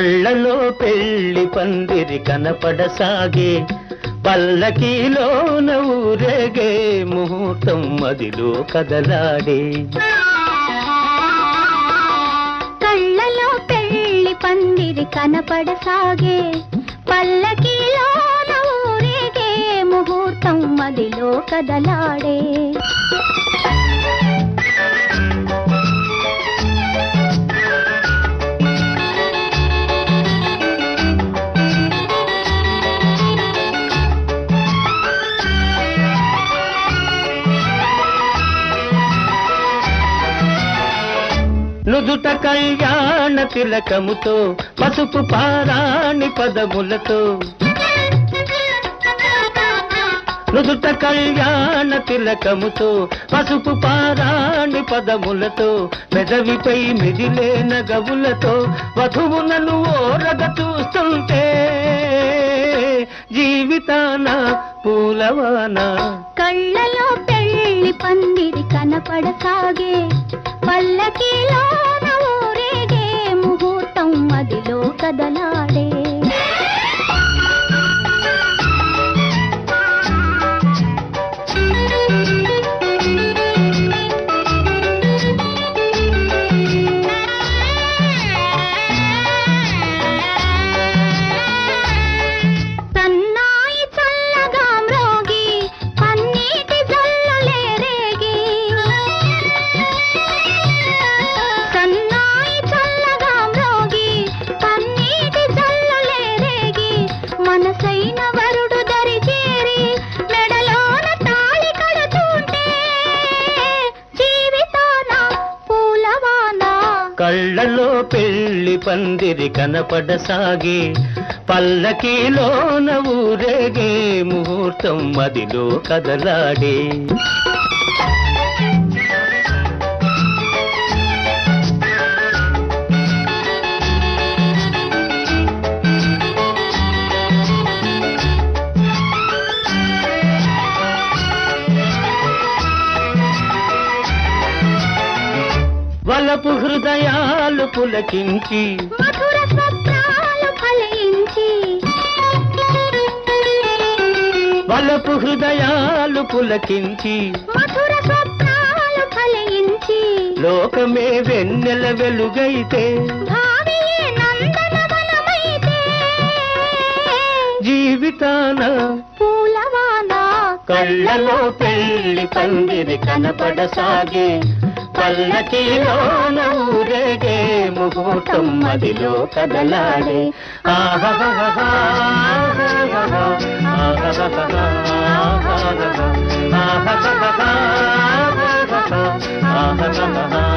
కళ్ళలో పెళ్లి పందిరి కనపడసాగే పల్లకీలోన ఊరేగే ముహూర్తం మదిలో కదలాడే కళ్ళలో పెళ్లి పందిరి కనపడసాగే పల్లకిలోన ఊరేగే ముహూర్తం మదిలో కదలాడే నుదుట కళ్యాణ తిలకముతో పసుపు పారాణి పదములతో నుదుట కళ్యాణ తిలకముతో పసుపు పారాణి పదములతో పెదవిపై మిదిలే నగవులతో వధువునను ఓరగ చూస్తుంటే జీవితాన పూలవాన కళ్ళలో పెళ్లి పందిరి కనపడసాగే పల్లకిలోన ఊరేగే ముహూర్తం మదిలో కదలాడే సన్నాయి చల్లగా మ్రోగి పన్నీటి జల్లులే రేగి సన్నాయి చల్లగా మ్రోగి పన్నీటి జల్లులే రేగి మనసైన వరుడు దరి చేరి మెడలోన తాళి కడుతుంటే జీవితాన పూలవాన కళ్ళలో పెళ్లి పందిరి కనపడసాగే పల్లకీలోన ఊరేగే ముహూర్తం మదిలో కదలాడే వలపు హృదయాలు పులకించి మధుర స్వప్నాలు ఫలించి వలపు హృదయాలు పులకించి మధుర స్వప్నాలు ఫలించి లోకమే వెన్నెల వెలుగైతే భావియే నందనవనమైతే జీవితాన పూలవాన కళ్ళలో పెళ్లి పందిరి కనపడసాగే పల్లకీలోన ఊరేగే ముహూర్తం మదిలో కదలాడే ఆహాహాహా, ఆహాహాహా, ఆహాహాహా, ఆహాహాహా, ఆహాహాహా, ఆహాహాహా, ఆహాహాహా.